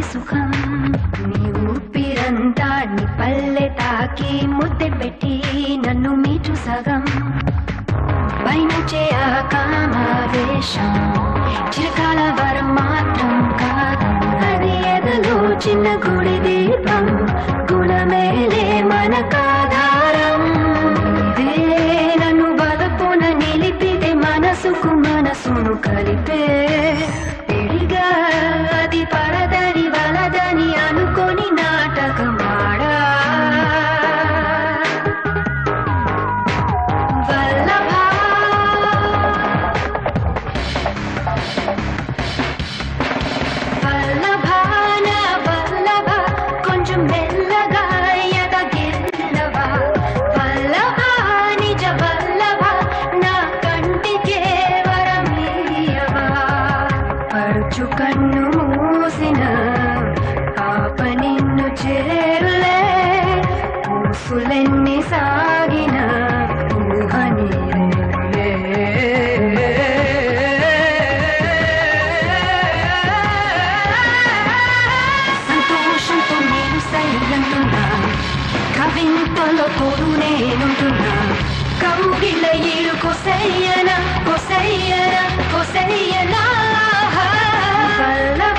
సుఖం నీ ఊపిరంతా నీ పల్లె తాకి ముద్దె పెట్టి నన్ను మీటు సగం పైనుంచే ఆ కామావేశం చిరకాల వరం మాత్రం కాదు అది ఎదలో చిన్న గుడి దీపం గుణమేలే మనకాధారం ఇదే నన్ను బలపున నిలిపితే మనసుకు మనసును కలిపే పెడిగా అది పడదని వలదని అనుకొని నాటకమాడా వల్లభా వల్లభాన వల్లభ కొంచెం మెల్లగా ఎదగిల్లవా వల్లభ నిజ వల్లభ నా కంటికే వరమీయవా పడుచు కన్ను మూసిన పాప నిన్ను చేరులే ఊసులెన్ని సాగిన ఊహ నీరేలే. సంతోషంతో నేను సైలంటున్నా కవింతలో తోడు నేనుంటున్నా కౌగిల ఈడు కొసయ్యన కొసయ్యన కొసయ్యనా వల్లభ